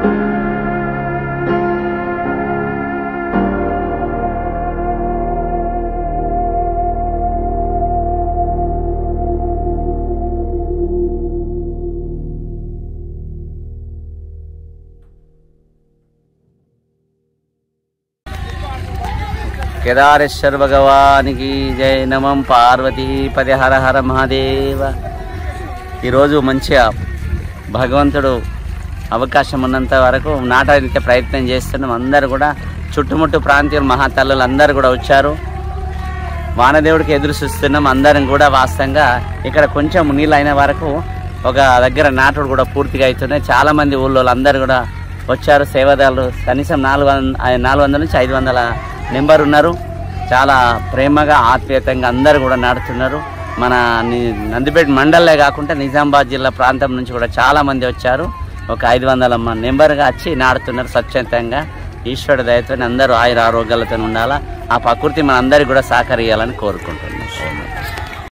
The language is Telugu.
కేదారేశ్వర భగవానికి జై నమం పార్వతీ పది హర హర మహాదేవ ఈరోజు మంచిగా భగవంతుడు అవకాశం ఉన్నంత వరకు నాటడానికి ప్రయత్నం చేస్తున్నాం అందరూ కూడా చుట్టుముట్టు ప్రాంతీయులు మహాతల్లులు అందరూ కూడా వచ్చారు వానదేవుడికి ఎదురు చూస్తున్నాం అందరం కూడా వాస్తవంగా ఇక్కడ కొంచెం నీళ్ళు అయిన వరకు ఒక దగ్గర నాటుడు కూడా పూర్తిగా అవుతున్నాయి చాలా మంది ఊళ్ళో అందరూ కూడా వచ్చారు సేవదారులు కనీసం నాలుగు వంద నాలుగు వందల నుంచి ఐదు వందల నెంబర్ ఉన్నారు చాలా ప్రేమగా ఆత్మీయతంగా అందరూ కూడా నాడుతున్నారు మన ని- నందిపేట మండలే కాకుండా నిజామాబాద్ జిల్లా ప్రాంతం నుంచి కూడా చాలా మంది వచ్చారు ఒక ఐదు వందల మ- నెంబర్గా వచ్చి నాడుతున్నారు స్వచ్ఛందంగా ఈశ్వరుడు దయతో అందరూ ఆయుర ఆరోగ్యాలతో ఉండాలా ఆ ప్రకృతి మన అందరికి కూడా సహకరియాలని కోరుకుంటున్నాం